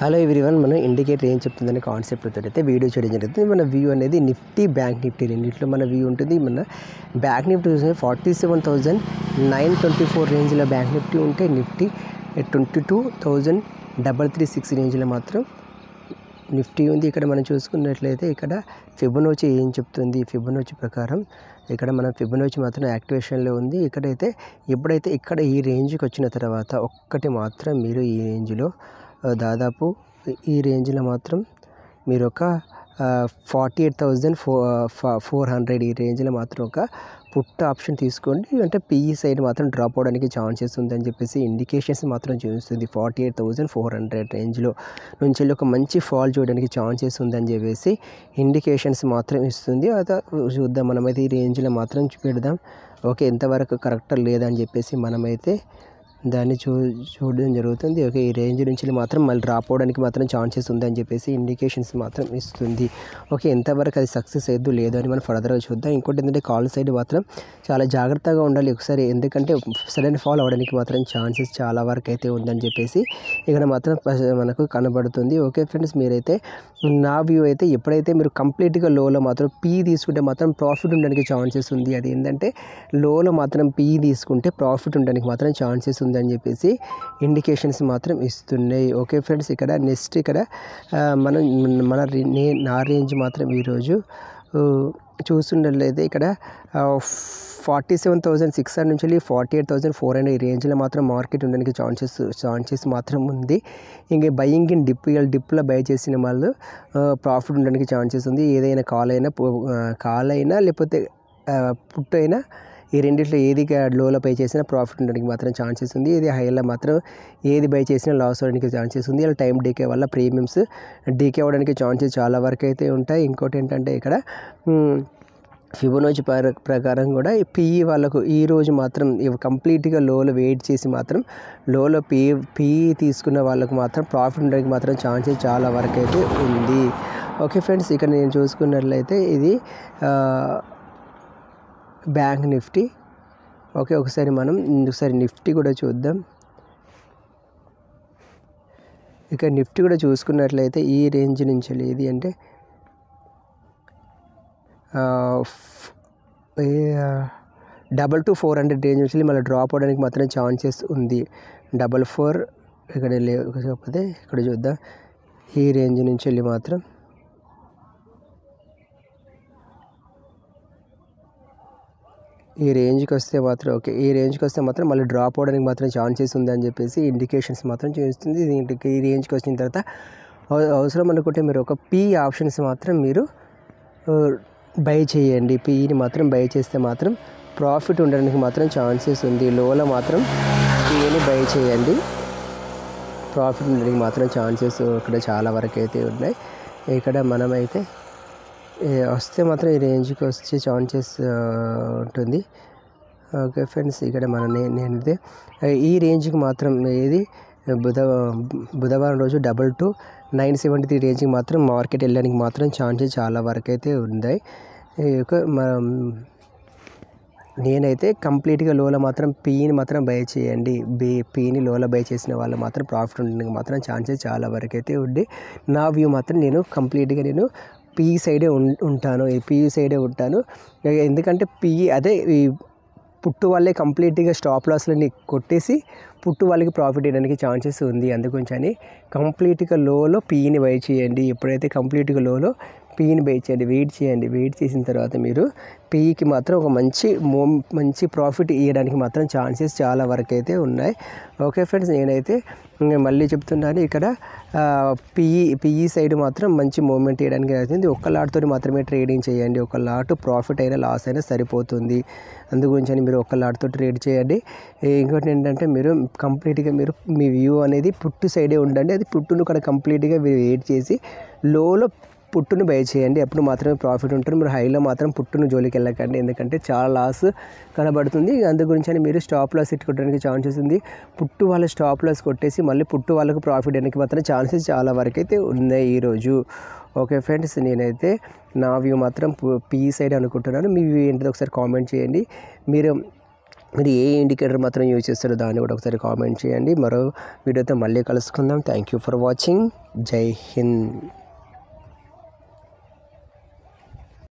hello everyone మనం indicator ఏం చెప్తుందని concept తోటి అయితే వీడియో చేయడం జరుగుతుంది మన వ్యూ అనేది నిఫ్టీ బ్యాంక్ నిఫ్టీ రెండింటిలో మన వ్యూ ఉంటుంది మన బ్యాంక్ నిఫ్టీ చూస్తే forty seven thousand nine twenty four రేంజ్లో బ్యాంక్ నిఫ్టీ ఉంటే Nifty twenty two thousand double three six రేంజ్లో మాత్రం నిఫ్టీ ఉంది ఇక్కడ మనం చూసుకున్నట్లయితే ఇక్కడ ఫిబొనోచి ఏం చెప్తుంది ఫిబొనోచి ప్రకారం ఇక్కడ మన ఫిబొనోచి మాత్రం యాక్టివేషన్లో ఉంది ఇక్కడైతే ఎప్పుడైతే ఇక్కడ ఈ రేంజ్కి వచ్చిన తర్వాత ఒక్కటి మాత్రం మీరు ఈ రేంజ్లో ఆ, దాదాపు ఈ రేంజ్లో మాత్రం మీరు ఒక forty eight thousand four four hundred ఈ రేంజ్లో మాత్రం ఒక పుట్ ఆప్షన్ తీసుకోండి అంటే పిఈ సైడ్ మాత్రం డ్రాప్ అవడానికి ఛాన్సెస్ ఉందని చెప్పేసి ఇండికేషన్స్ మాత్రం చూపిస్తుంది forty eight thousand four hundred రేంజ్లో నుంచి వెళ్ళి ఒక మంచి ఫాల్ చూడడానికి ఛాన్సెస్ ఉందని చెప్పేసి ఇండికేషన్స్ మాత్రం ఇస్తుంది అదే చూద్దాం మనమైతే ఈ రేంజ్లో మాత్రం పెడదాం ఓకే ఎంతవరకు కరెక్ట్ లేదని చెప్పేసి మనమైతే దాన్ని చూ చూడడం జరుగుతుంది ఓకే ఈ రేంజ్ నుంచి మాత్రం మళ్ళీ డ్రాప్ అవడానికి మాత్రం ఛాన్సెస్ ఉందని చెప్పేసి ఇండికేషన్స్ మాత్రం ఇస్తుంది ఓకే ఎంతవరకు అది సక్సెస్ అయ్యద్దు లేదో అని మనం ఫర్దర్గా చూద్దాం ఇంకోటి ఏంటంటే కాల్ సైడ్ మాత్రం చాలా జాగ్రత్తగా ఉండాలి ఒకసారి ఎందుకంటే సడన్ ఫాల్ అవడానికి మాత్రం ఛాన్సెస్ చాలా వరకు అయితే ఉందని చెప్పేసి ఇక్కడ మాత్రం ప- మనకు కనబడుతుంది ఓకే ఫ్రెండ్స్ మీరైతే నా వ్యూ అయితే ఎప్పుడైతే మీరు కంప్లీట్గా లోలో మాత్రం పీ తీసుకుంటే మాత్రం ప్రాఫిట్ ఉండడానికి ఛాన్సెస్ ఉంది అది ఏంటంటే లోలో మాత్రం పీ తీసుకుంటే ప్రాఫిట్ ఉండడానికి మాత్రం ఛాన్సెస్ ఉందని చెప్పేసి ఇండికేషన్స్ మాత్రం ఇస్తున్నాయి ఓకే ఫ్రెండ్స్ ఇక్కడ నెక్స్ట్ ఇక్కడ ఆ, మనం మన రే- నే- నా రేంజ్ మాత్రం ఈరోజు ఆ, చూస్తున్నట్లయితే ఇక్కడ forty seven thousand six hundred నుంచి forty eight thousand four hundred ఈ రేంజ్లో మాత్రం మార్కెట్ ఉండడానికి ఛాన్సెస్ ఛాన్సెస్ మాత్రం ఉంది ఇంక బయింగ్ ఇన్ డిప్ ఇవాళ డిప్లో బై చేసిన వాళ్ళు ప్రాఫిట్ ఉండడానికి ఛాన్సెస్ ఉంది ఏదైనా కాల్ అయినా కాల్ అయినా లేకపోతే ఆ, పుట్టు అయినా ఈ రెండిట్లో ఏది లోలో పై చేసినా ప్రాఫిట్ ఉండడానికి మాత్రం ఛాన్సెస్ ఉంది ఇది హైలో మాత్రం ఏది బై చేసినా లాస్ అవ్వడానికి ఛాన్సెస్ ఉంది ఇలా టైం డీకే వల్ల ప్రీమియమ్స్ డీకే అవ్వడానికి ఛాన్సెస్ చాలా వరకు అయితే ఉంటాయి ఇంకోటి ఏంటంటే ఇక్కడ మ్, ఫిబొనోచి ప్ర ప్రకారం కూడా ఈ పిఈ వాళ్ళకు ఈ రోజు మాత్రం ఇవి కంప్లీట్గా లోలో వెయిట్ చేసి మాత్రం లోలో పీ పిఈ తీసుకున్న వాళ్ళకు మాత్రం ప్రాఫిట్ ఉండడానికి మాత్రం ఛాన్సెస్ చాలా వరకు అయితే ఉంది ఓకే ఫ్రెండ్స్ ఇక్కడ నేను చూసుకున్నట్లయితే ఇది ఆ, బ్యాంక్ నిఫ్టీ ఓకే ఒకసారి మనం ఒకసారి నిఫ్టీ కూడా చూద్దాం ఇక నిఫ్టీ కూడా చూసుకున్నట్లయితే ఈ రేంజ్ నుంచి వెళ్ళి ఏది అంటే double two four hundred range నుంచి మళ్ళీ డ్రాప్ అవడానికి మాత్రం ఛాన్సెస్ ఉంది డబల్ ఫోర్ ఇక్కడ లేకపోతే ఇక్కడ చూద్దాం ఈ రేంజ్ నుంచి వెళ్ళి మాత్రం ఈ రేంజ్కి వస్తే మాత్రం ఓకే ఈ రేంజ్కి వస్తే మాత్రం మళ్ళీ డ్రాప్ అవడానికి మాత్రం ఛాన్సెస్ ఉంది అని చెప్పేసి ఇండికేషన్స్ మాత్రం చూస్తుంది దీంట్లో ఈ రేంజ్కి వచ్చిన తర్వాత అవ- అవసరం అనుకుంటే మీరు ఒక పీ ఆప్షన్స్ మాత్రం మీరు బై చేయండి పీని మాత్రం బై చేస్తే మాత్రం ప్రాఫిట్ ఉండడానికి మాత్రం ఛాన్సెస్ ఉంది లోలో మాత్రం పీని బై చేయండి ప్రాఫిట్ ఉండడానికి మాత్రం ఛాన్సెస్ ఇక్కడ చాలా వరకు అయితే ఉన్నాయి ఇక్కడ మనమైతే ఏ, వస్తే మాత్రం ఈ రేంజ్కి వచ్చే ఛాన్సెస్ ఉంటుంది ఓకే ఫ్రెండ్స్ ఇక్కడ మన నే- నేనైతే ఆ, ఈ రేంజ్కి మాత్రం ఏది బుధ బుధవారం రోజు double two nine seventy three రేంజ్కి మాత్రం మార్కెట్ వెళ్ళడానికి మాత్రం ఛాన్సెస్ చాలా వరకు అయితే ఉన్నాయి ఈ యొక్క మనం నేనైతే కంప్లీట్గా లోలో మాత్రం పీని మాత్రం బై చేయండి బీ పీని లోలో బై చేసిన వాళ్ళు మాత్రం ప్రాఫిట్ ఉండడానికి మాత్రం ఛాన్సెస్ చాలా వరకు అయితే ఉంది నా వ్యూ మాత్రం నేను కంప్లీట్గా నేను పీ సైడే ఉం- ఉంటాను ఈ పీ సైడే ఉంటాను ఎందుకంటే పీ అదే ఈ పుట్టు వాళ్ళే కంప్లీట్గా స్టాప్ లాస్లని కొట్టేసి పుట్టు వాళ్ళకి ప్రాఫిట్ ఇవ్వడానికి ఛాన్సెస్ ఉంది అందుగురించి కంప్లీట్గా లోలో పీని బై చేయండి ఎప్పుడైతే కంప్లీట్గా లోలో పీని బై చేయండి వెయిట్ చేయండి వెయిట్ చేసిన తర్వాత మీరు పీకి మాత్రం ఒక మంచి మో మంచి ప్రాఫిట్ ఇవ్వడానికి మాత్రం ఛాన్సెస్ చాలా వరకు అయితే ఉన్నాయి ఓకే ఫ్రెండ్స్ నేనైతే ఇంక మళ్ళీ చెప్తున్నాను ఇక్కడ పిఈ పిఈ సైడ్ మాత్రం మంచి మూమెంట్ ఇవ్వడానికి అవుతుంది ఒక్క లాట్తో మాత్రమే ట్రేడింగ్ చేయండి ఒక లాట్ ప్రాఫిట్ అయినా లాస్ అయినా సరిపోతుంది అందుగురించి అని మీరు ఒక్క లాట్తో ట్రేడ్ చేయండి ఏ- ఇంకోటి ఏంటంటే మీరు కంప్లీట్గా మీరు మీ వ్యూ అనేది పుట్టు సైడే ఉండండి అది పుట్టును కూడా కంప్లీట్గా వెయిట్ చేసి లోలో పుట్టును బై చేయండి అప్పుడు మాత్రమే ప్రాఫిట్ ఉంటుంది మీరు హైలో మాత్రం పుట్టును జోలికి వెళ్ళకండి ఎందుకంటే చాలా లాస్ కనబడుతుంది అందు గురించి అని మీరు స్టాప్ లాస్ ఇట్టుకోవడానికి ఛాన్సెస్ ఉంది పుట్టు వాళ్ళ స్టాప్ లాస్ కొట్టేసి మళ్ళీ పుట్టు వాళ్ళకు ప్రాఫిట్ అయ్యడానికి మాత్రం ఛాన్సెస్ చాలా వరకు అయితే ఉన్నాయి ఈరోజు ఓకే ఫ్రెండ్స్ నేనైతే నా వ్యూ మాత్ం పీ సైడ్ అనుకుంటున్నాను మీ వ్యూ ఏంటిదో ఒకసారి కామెంట్ చేయండి మీరు మీరు ఏ ఇండికేటర్ మాత్రం యూజ్ చేస్తారో దాన్ని కూడా ఒకసారి కామెంట్ చేయండి మరో వీడియోతో మళ్ళీ కలుసుకుందాం థ్యాంక్ యూ ఫర్ వాచింగ్ జై హింద్